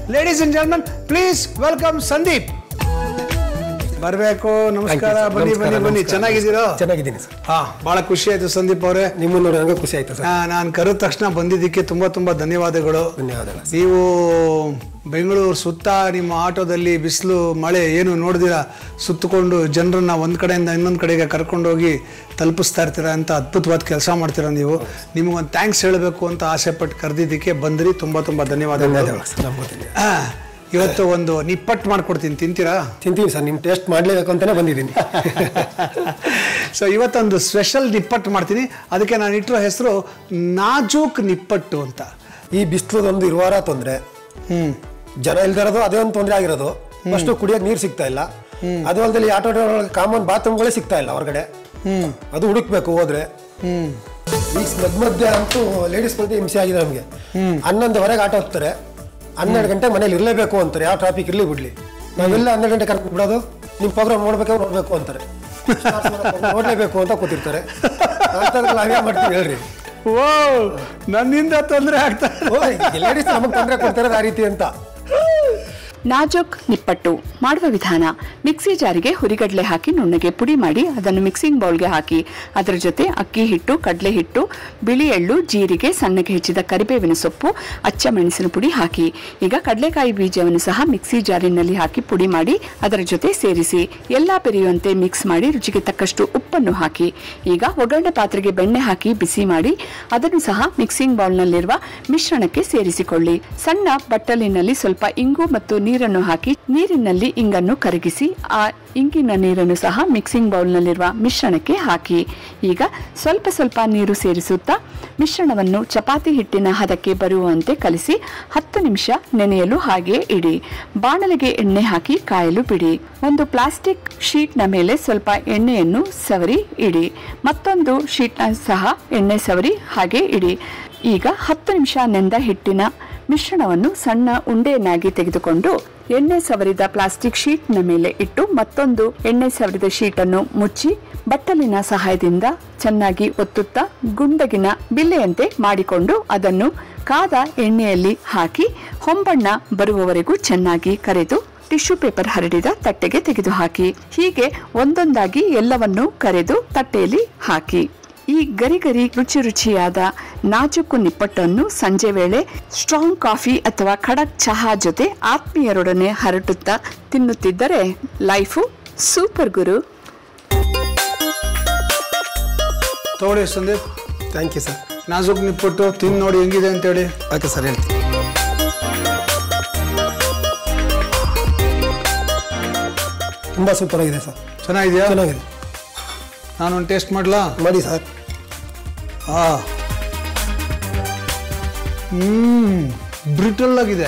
Ladies and gentleman please welcome Sandeep ಬರಬೇಕು ನಮಸ್ಕಾರ ಬನ್ನಿ ನಮಸ್ಕಾರ, ಬನ್ನಿ ಬನ್ನಿ ನಮಸ್ಕಾರ. ಚೆನ್ನಾಗಿದ್ದೀರೋ ಚೆನ್ನಾಗಿದ್ದೀನಿ ಸರ್ ಹಾ ಬಹಳ ಖುಷಿ ಆಯ್ತು ಸಂದೀಪ್ ಅವರೇ ನಿಮ್ಮನ್ನು ನೋಡಿ ನನಗೂ ಖುಷಿ ಆಯ್ತು ಸರ್ ನಾನು ಕರೆದ ತಕ್ಷಣ ಬಂದಿದ್ದಕ್ಕೆ ತುಂಬಾ ತುಂಬಾ ಧನ್ಯವಾದಗಳು ಧನ್ಯವಾದಗಳು ಸರ್. ನೀವು ಬೆಂಗಳೂರು ಸುತ್ತ ನಿಮ್ಮ ಆಟೋದಲ್ಲಿ ಬಿಸಿಲು ಮಳೆ ಏನು ನೋಡಿದಿರ ಸುತ್ತಕೊಂಡು ಜನರನ್ನ ಒಂದ್ ಕಡೆಯಿಂದ ಇನ್ನೊಂದು ಕಡೆಗೆ ಕರ್ಕೊಂಡೋಗಿ ತಲುಪಿಸ್ತಾ ಇರ್ತೀರಾ ಅಂತ ಅದ್ಭುತವಾದ ಕೆಲಸ ಮಾಡ್ತೀರಾ ನೀವು ನಿಮಗೊಂದು ಥ್ಯಾಂಕ್ಸ್ ಹೇಳಬೇಕು ಅಂತ ಆಸೆ ಪಟ್ಟು ಕರೆದಿದ್ದಕ್ಕೆ ಬಂದ್ರಿ ತುಂಬಾ ತುಂಬಾ ಧನ್ಯವಾದಗಳು ಧನ್ಯವಾದಗಳು ಸರ್ ನಮಗೂ ಧನ್ಯವಾದ ಆ, ಇವತ್ತು ಒಂದು ನಿಪ್ಪಟ್ಟು ಮಾಡ್ಕೊಡ್ತೀನಿ ತಿಂತೀರಾ ತಿಂತೀವಿ ಸರ್ ನಿಮ್ಮ ಟೇಸ್ಟ್ ಮಾಡಲೇಬೇಕು ಅಂತಲೇ ಬಂದಿದ್ದೀನಿ ಸೊ ಇವತ್ತೊಂದು ಸ್ಪೆಷಲ್ ನಿಪ್ಪಟ್ಟು ಮಾಡ್ತೀನಿ ಅದಕ್ಕೆ ನಾನು ಇಟ್ಟಿರೋ ಹೆಸರು ನಾಜೂಕ್ ನಿಪ್ಪಟ್ಟು ಅಂತ ಈ ಬಿಸಿಲು ಒಂದು ಇರುವಾರ ತೊಂದರೆ ಹ್ಮ್ ಜನ ಇಲ್ದಿರೋದು ಅದೇ ಒಂದು ತೊಂದರೆ ಆಗಿರೋದು ಫಸ್ಟ್ ಕುಡಿಯೋಕೆ ನೀರು ಸಿಗ್ತಾ ಇಲ್ಲ ಅದು ಅಲ್ಲದೆ ಈ ಆಟೋ ಕಾಮನ್ ಬಾತ್ರೂಮ್ಗಳೇ ಸಿಗ್ತಾ ಇಲ್ಲ ಹೊರಗಡೆ ಅದು ಹುಡುಕ್ಬೇಕು ಹೋದ್ರೆ ಹ್ಮ್ ಈಗ ಮಧ್ಯ ಮಧ್ಯ ಅಂತೂ ಲೇಡೀಸ್ ಮಧ್ಯೆ ಹಿಂಸೆ ಆಗಿದೆ ನಮಗೆ ಹನ್ನೊಂದುವರೆಗೆ ಆಟೋ ಹೋಗ್ತಾರೆ ಹನ್ನೆರಡು ಗಂಟೆ ಮನೇಲಿ ಇರಲೇಬೇಕು ಅಂತಾರೆ ಯಾವ ಟ್ರಾಫಿಕ್ ಇರಲಿ ಬಿಡ್ಲಿ ನಾವೆಲ್ಲ ಹನ್ನೆರಡು ಗಂಟೆ ಕರ್ಕೊಂಡು ಬಿಡೋದು ನಿಮ್ಮ ಪ್ರೋಗ್ರಾಮ್ ನೋಡ್ಬೇಕು ನೋಡ್ಬೇಕು ಅಂತಾರೆ ನೋಡ್ಲೇಬೇಕು ಅಂತ ಕೂತಿರ್ತಾರೆ ಅಂತದ್ರಲ್ಲಿ ನಾವೇ ಮಾಡ್ತೀವಿ ಹೇಳ್ರಿ ಓ ನನ್ನಿಂದ ತೊಂದರೆ ಆಗ್ತಾ ಲೇಡೀಸ್ ನಮಗೆ ತೊಂದರೆ ಕೊಡ್ತಾರೆ ಆ ರೀತಿ ಅಂತ ನಾಜೂಕ್ ನಿಪ್ಪಟ್ಟು ಮಾಡುವ ವಿಧಾನ ಮಿಕ್ಸಿ ಜಾರಿಗೆ ಹುರಿಗಡಲೆ ಹಾಕಿ ನುಣ್ಣಗೆ ಪುಡಿ ಮಾಡಿ ಅದನ್ನು ಮಿಕ್ಸಿಂಗ್ ಬೌಲ್ಗೆ ಹಾಕಿ ಅದರ ಜೊತೆ ಅಕ್ಕಿ ಹಿಟ್ಟು ಕಡಲೆ ಹಿಟ್ಟು ಬಿಳಿ ಎಳ್ಳು ಜೀರಿಗೆ ಸಣ್ಣಗೆ ಹೆಚ್ಚಿದ ಕರಿಬೇವಿನ ಸೊಪ್ಪು ಅಚ್ಚ ಮೆಣಸಿನ ಪುಡಿ ಹಾಕಿ ಈಗ ಕಡಲೆಕಾಯಿ ಬೀಜವನ್ನು ಸಹ ಮಿಕ್ಸಿ ಜಾರಿನಲ್ಲಿ ಹಾಕಿ ಪುಡಿ ಮಾಡಿ ಅದರ ಜೊತೆ ಸೇರಿಸಿ ಎಲ್ಲ ಬೆರೆಯುವಂತೆ ಮಿಕ್ಸ್ ಮಾಡಿ ರುಚಿಗೆ ತಕ್ಕಷ್ಟು ಉಪ್ಪನ್ನು ಹಾಕಿ ಈಗ ಒಗ್ಗರಣೆ ಪಾತ್ರೆಗೆ ಬೆಣ್ಣೆ ಹಾಕಿ ಬಿಸಿ ಮಾಡಿ ಅದನ್ನು ಸಹ ಮಿಕ್ಸಿಂಗ್ ಬೌಲ್ನಲ್ಲಿರುವ ಮಿಶ್ರಣಕ್ಕೆ ಸೇರಿಸಿಕೊಳ್ಳಿ ಸಣ್ಣ ಬಟ್ಟಲಿನಲ್ಲಿ ಸ್ವಲ್ಪ ಇಂಗು ಮತ್ತು ನೀರನ್ನು ಹಾಕಿ ನೀರಿನಲ್ಲಿ ಇಂಗನ್ನು ಕರಗಿಸಿ ಆ ಇಂಗಿನ ನೀರನ್ನು ಸಹ ಮಿಕ್ಸಿಂಗ್ ಬೌಲ್ನಲ್ಲಿರುವ ಮಿಶ್ರಣಕ್ಕೆ ಹಾಕಿ ಈಗ ಸ್ವಲ್ಪ ಸ್ವಲ್ಪ ನೀರು ಸೇರಿಸುತ್ತಾ ಮಿಶ್ರಣವನ್ನು ಚಪಾತಿ ಹಿಟ್ಟಿನ ಹದಕ್ಕೆ ಬರುವಂತೆ ಕಲಿಸಿ ಹತ್ತು ನಿಮಿಷ ನೆನೆಯಲು ಹಾಗೆ ಇಡಿ ಬಾಣಲೆಗೆ ಎಣ್ಣೆ ಹಾಕಿ ಕಾಯಲು ಬಿಡಿ ಒಂದು ಪ್ಲಾಸ್ಟಿಕ್ ಶೀಟ್ನ ಮೇಲೆ ಸ್ವಲ್ಪ ಎಣ್ಣೆಯನ್ನು ಸವರಿ ಇಡಿ ಮತ್ತೊಂದು ಶೀಟ್ನ ಸಹ ಎಣ್ಣೆ ಸವರಿ ಹಾಗೆ ಇಡಿ ಈಗ ಹತ್ತು ನಿಮಿಷ ನೆಂದ ಹಿಟ್ಟಿನ ಮಿಶ್ರಣವನ್ನು ಸಣ್ಣ ಉಂಡೆಯನ್ನಾಗಿ ತೆಗೆದುಕೊಂಡು ಎಣ್ಣೆ ಸವರಿದ ಪ್ಲಾಸ್ಟಿಕ್ ಶೀಟ್ನ ಮೇಲೆ ಇಟ್ಟು ಮತ್ತೊಂದು ಎಣ್ಣೆ ಸವರಿದ ಶೀಟನ್ನು ಮುಚ್ಚಿ ಬಟ್ಟಲಿನ ಸಹಾಯದಿಂದ ಚೆನ್ನಾಗಿ ಒತ್ತುತ್ತಾ ಗುಂಡಗಿನ ಬಿಲ್ಲೆಯಂತೆ ಮಾಡಿಕೊಂಡು ಅದನ್ನು ಕಾದ ಎಣ್ಣೆಯಲ್ಲಿ ಹಾಕಿ ಹೊಂಬಣ್ಣ ಬರುವವರೆಗೂ ಚೆನ್ನಾಗಿ ಕರೆದು ಟಿಶ್ಯೂ ಪೇಪರ್ ಹರಡಿದ ತಟ್ಟೆಗೆ ತೆಗೆದುಹಾಕಿ ಹೀಗೆ ಒಂದೊಂದಾಗಿ ಎಲ್ಲವನ್ನೂ ಕರೆದು ತಟ್ಟೆಯಲ್ಲಿ ಹಾಕಿ ಈ ಗರಿ ಗರಿ ರುಚಿ ರುಚಿಯಾದ ನಾಜೂಕು ನಿಪ್ಪಟ್ಟನ್ನು ಸಂಜೆ ವೇಳೆ ಸ್ಟ್ರಾಂಗ್ ಕಾಫಿ ಅಥವಾ ಖಡಕ್ ಚಹಾ ಜೊತೆ ಆತ್ಮೀಯರೊಡನೆ ಹರಟುತ್ತಾ ತಿನ್ನುತ್ತಿದ್ದರೆ ಲೈಫು ಸೂಪರ್ ಗುರು ತಗೊಳ್ಳಿ ಸಂದೀಪ್ ಥ್ಯಾಂಕ್ ಯು ಸರ್ ನಾಜೂಕ್ ನಿಪ್ಪಟ್ಟು ತಿಂದು ನೋಡಿ ಹೆಂಗಿದೆ ಅಂತೇಳಿ ಓಕೆ ಸರ್ ಹೇಳ್ತೀನಿ ತುಂಬ ಸೂಪರ್ ಆಗಿದೆ ಸರ್ ಚೆನ್ನಾಗಿದೆಯಾ ಚೆನ್ನಾಗಿದೆ ನಾನೊಂದು ಟೇಸ್ಟ್ ಮಾಡ್ಲಾ ಮಾಡಿ ಸರ್ ಆ ಹ್ಮ್ ಬ್ರಿಟಲ್ ಆಗಿದೆ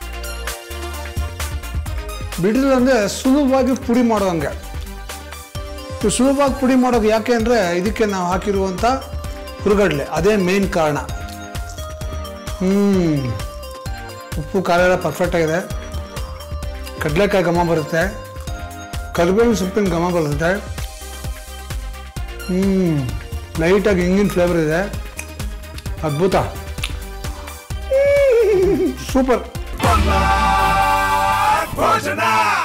ಬ್ರಿಟಲ್ ಅಂದ್ರೆ ಸುಲಭವಾಗಿ ಪುಡಿ ಮಾಡೋಂಗೆ ಇದು ಸುಲಭವಾಗಿ ಪುಡಿ ಮಾಡೋದು ಯಾಕೆ ಅಂದ್ರೆ ಇದಕ್ಕೆ ನಾವು ಹಾಕಿರುವಂತ ಹುರುಗಡ್ಲೆ ಅದೇ ಮೇನ್ ಕಾರಣ ಹ್ಮ್ ಉಪ್ಪು ಖಾರ ಎಲ್ಲ ಪರ್ಫೆಕ್ಟ್ ಆಗಿದೆ ಕಡಲೆಕಾಯಿ ಘಮ ಬರುತ್ತೆ ಕರಿಬೇವಿನ ಸೊಪ್ಪಿನ ಘಮ ಬರುತ್ತೆ ಹ್ಮ್ ಲೈಟಾಗಿ ಹಿಂಗಿನ ಫ್ಲೇವರ್ ಇದೆ ಅದ್ಭುತ ಸೂಪರ್ ಭೋಜನ